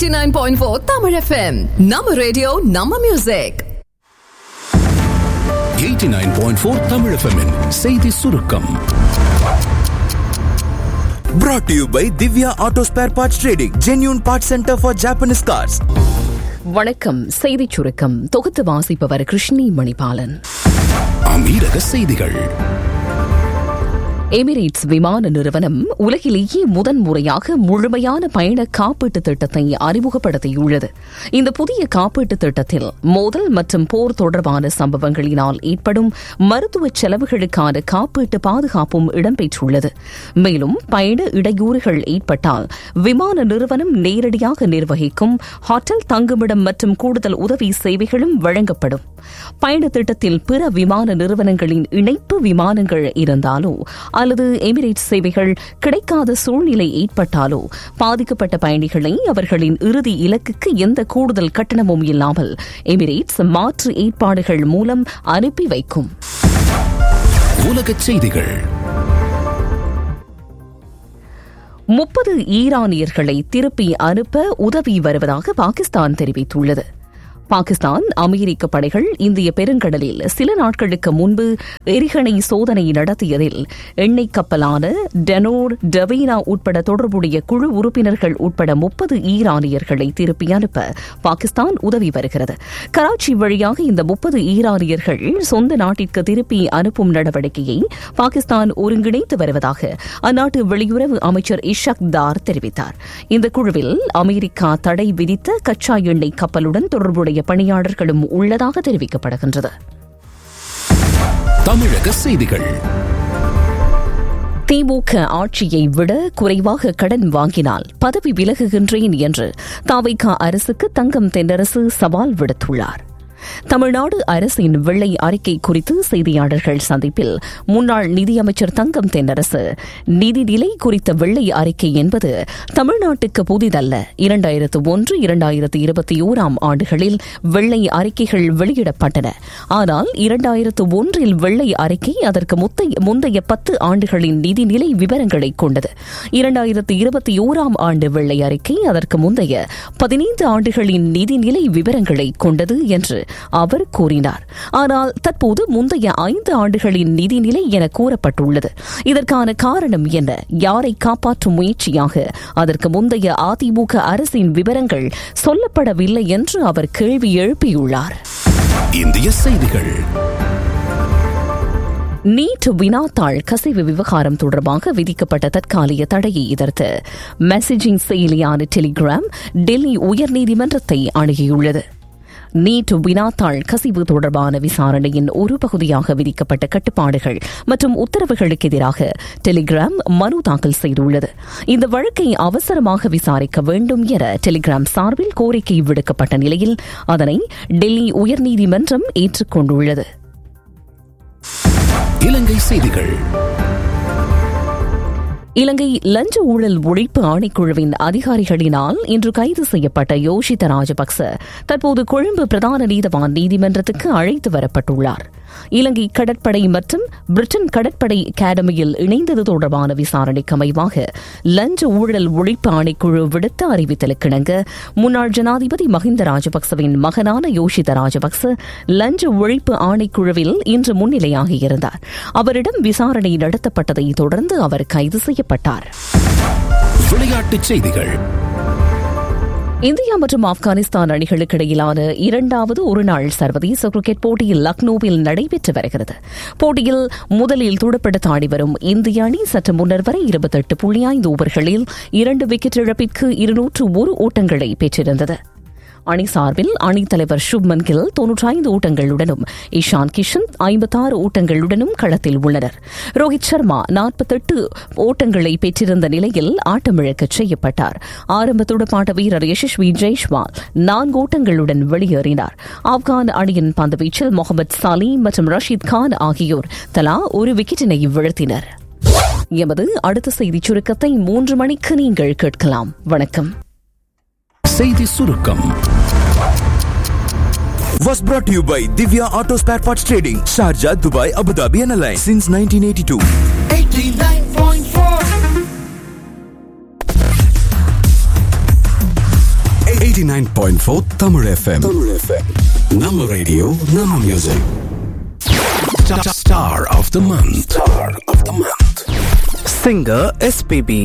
89.4 Tamil FM. நம்ம radio நம்ம music 89.4 Tamil FM -இன் செய்தி சுருக்கம் Brought to you by Divya Auto Spare Parts Trading, genuine parts center for Japanese cars. வணக்கம் செய்திச் சுருக்கம் தொகுத்து வாசிப்பவர் கிருஷ்ணி மணிபாலன் அமீரக செய்திகள் எமிரேட்ஸ் விமான நிறுவனம் உலகிலேயே முதன்முறையாக முழுமையான பயண காப்பீட்டு திட்டத்தை அறிமுகப்படுத்தியுள்ளது இந்த புதிய காப்பீட்டு திட்டத்தில் மோதல் மற்றும் போர் தொடர்பான சம்பவங்களினால் ஏற்படும் மருத்துவ செலவுகளுக்கான காப்பீட்டு பாதுகாப்பும் இடம்பெற்றுள்ளது மேலும் பயண இடையூறுகள் ஏற்பட்டால் விமான நிறுவனம் நேரடியாக நிர்வகிக்கும் ஹோட்டல் தங்குமிடம் மற்றும் கூடுதல் உதவி சேவைகளும் வழங்கப்படும் பயண திட்டத்தில் பிற விமான நிறுவனங்களின் இணைப்பு விமானங்கள் இருந்தாலோ அல்லது எமிரேட்ஸ் சேவைகள் கிடைக்காத சூழ்நிலை ஏற்பட்டாலோ பாதிக்கப்பட்ட பயணிகளை அவர்களின் இறுதி இலக்குக்கு எந்த கூடுதல் கட்டணமும் இல்லாமல் எமிரேட்ஸ் மாற்று ஏற்பாடுகள் மூலம் அனுப்பி வைக்கும் உலகச் செய்திகள் முப்பது ஈரானியர்களை திருப்பி அனுப்ப உதவி வருவதாக பாகிஸ்தான் தெரிவித்துள்ளது பாகிஸ்தான் அமெரிக்க படைகள் இந்திய பெருங்கடலில் சில நாட்களுக்கு முன்பு எரிகணை சோதனை நடத்தியதில் எண்ணெய் கப்பலான டெனோர் டவீனா உட்பட தொடர்புடைய குழு உறுப்பினர்கள் உட்பட முப்பது ஈரானியர்களை திருப்பி அனுப்ப பாகிஸ்தான் உதவி வருகிறது கராச்சி வழியாக இந்த முப்பது ஈரானியர்கள் சொந்த நாட்டிற்கு திருப்பி அனுப்பும் நடவடிக்கையை பாகிஸ்தான் ஒருங்கிணைத்து வருவதாக அந்நாட்டு வெளியுறவு அமைச்சர் இஷாக் தார் தெரிவித்தார் இந்த குழுவில் அமெரிக்கா தடை விதித்த கச்சா எண்ணெய் கப்பலுடன் தொடர்புடைய பணியாளர்களும் உள்ளதாக தெரிவிக்கப்படுகின்றது தமிழக செய்திகள் திமுக ஆட்சியை விட குறைவாக கடன் வாங்கினால் பதவி விலகுகின்றேன் என்று தாவைக்கா அரசுக்கு தங்கம் தென்னரசு சவால் விடுத்துள்ளார் தமிழ்நாடு அரசின் வெள்ளை அறிக்கை குறித்து செய்தியாளர்கள் சந்திப்பில் முன்னாள் நிதியமைச்சர் தங்கம் தென்னரசு நிதிநிலை குறித்த வெள்ளை அறிக்கை என்பது தமிழ்நாட்டுக்கு புதிதல்ல இரண்டாயிரத்து ஒன்று இரண்டாயிரத்து இருபத்தி ஓராம் ஆண்டுகளில் வெள்ளை அறிக்கைகள் வெளியிடப்பட்டன ஆனால் இரண்டாயிரத்து ஒன்றில் வெள்ளை அறிக்கை அதற்கு முத்தைய முந்தைய பத்து ஆண்டுகளின் நிதிநிலை விவரங்களை கொண்டது இரண்டாயிரத்து இருபத்தி ஓராம் ஆண்டு வெள்ளை அறிக்கை அதற்கு முந்தைய பதினைந்து ஆண்டுகளின் நிதிநிலை விவரங்களை கொண்டது என்று அவர் கூறினார் ஆனால் தற்போது முந்தைய ஐந்து ஆண்டுகளின் நிதிநிலை என கூறப்பட்டுள்ளது இதற்கான காரணம் என்ன யாரை காப்பாற்றும் முயற்சியாக அதற்கு முந்தைய அதிமுக அரசின் விவரங்கள் சொல்லப்படவில்லை என்று அவர் கேள்வி எழுப்பியுள்ளார் இந்திய செய்திகள் நீட் வினாத்தாள் கசிவு விவகாரம் தொடர்பாக விதிக்கப்பட்ட தற்காலிக தடையை எதிர்த்து மெசேஜிங் செயலியான டெலிகிராம் டெல்லி உயர்நீதிமன்றத்தை அணுகியுள்ளது நீட் வினாத்தாள் கசிவு தொடர்பான விசாரணையின் ஒரு பகுதியாக விதிக்கப்பட்ட கட்டுப்பாடுகள் மற்றும் உத்தரவுகளுக்கு எதிராக டெலிகிராம் மனு தாக்கல் செய்துள்ளது இந்த வழக்கை அவசரமாக விசாரிக்க வேண்டும் என டெலிகிராம் சார்பில் கோரிக்கை விடுக்கப்பட்ட நிலையில் அதனை டெல்லி உயர்நீதிமன்றம் ஏற்றுக்கொண்டுள்ளது இலங்கை செய்திகள் இலங்கை லஞ்ச ஊழல் ஒழிப்பு ஆணைக்குழுவின் அதிகாரிகளினால் இன்று கைது செய்யப்பட்ட யோஷித ராஜபக்ச தற்போது கொழும்பு பிரதான நீதவான் நீதிமன்றத்துக்கு அழைத்து வரப்பட்டுள்ளார் இலங்கை கடற்படை மற்றும் பிரிட்டன் கடற்படை அகாடமியில் இணைந்தது தொடர்பான விசாரணைக்கு அமைவாக லஞ்ச ஊழல் ஒழிப்பு ஆணைக்குழு விடுத்த அறிவித்தலுக்கிணங்க முன்னாள் ஜனாதிபதி மஹிந்த ராஜபக்சவின் மகனான யோஷித ராஜபக்ச லஞ்ச ஒழிப்பு ஆணைக்குழுவில் இன்று முன்னிலையாகியிருந்தார் அவரிடம் விசாரணை நடத்தப்பட்டதை தொடர்ந்து அவர் கைது செய்யப்பட்டார் விளையாட்டுச் செய்திகள் இந்தியா மற்றும் ஆப்கானிஸ்தான் அணிகளுக்கு இடையிலான இரண்டாவது ஒருநாள் சர்வதேச கிரிக்கெட் போட்டியில் லக்னோவில் நடைபெற்று வருகிறது போட்டியில் முதலில் துடுப்படுத்த ஆடி வரும் இந்திய அணி சற்று முன்னர் வரை இருபத்தெட்டு புள்ளி ஐந்து ஓவர்களில் இரண்டு விக்கெட் இழப்பிற்கு இருநூற்று ஒரு ஓட்டங்களை பெற்றிருந்தது அணி சார்பில் அணித்தலைவர் சுப்மன் கில் தொன்னூற்றைந்து ஓட்டங்களுடனும் இஷான் கிஷன் ஐம்பத்தாறு ஓட்டங்களுடனும் களத்தில் உள்ளனர் ரோஹித் சர்மா நாற்பத்தெட்டு ஓட்டங்களை பெற்றிருந்த நிலையில் ஆட்டமிழக்கச் செய்யப்பட்டார் ஆரம்ப துடுப்பாட்ட வீரர் யசஸ்வி ஜெய்ஷ்வால் நான்கு ஓட்டங்களுடன் வெளியேறினார் ஆப்கான் அணியின் பந்துவீச்சில் முகமது சலீம் மற்றும் ரஷீத் கான் ஆகியோர் தலா ஒரு விக்கெட்டினை வீழ்த்தினர் எமது அடுத்த செய்திச் சுருக்கத்தை மூன்று மணிக்கு நீங்கள் கேட்கலாம் வணக்கம் செய்தி சுருக்கம் Was brought to you by Divya Auto Spare Parts Trading, Sharjah, Dubai, Abu Dhabi, and Alliance since 1982. 89.4 89.4 Tamil FM. Tamil FM. Nama radio, Nama music. Star of the month. Star of the month. Singer SPB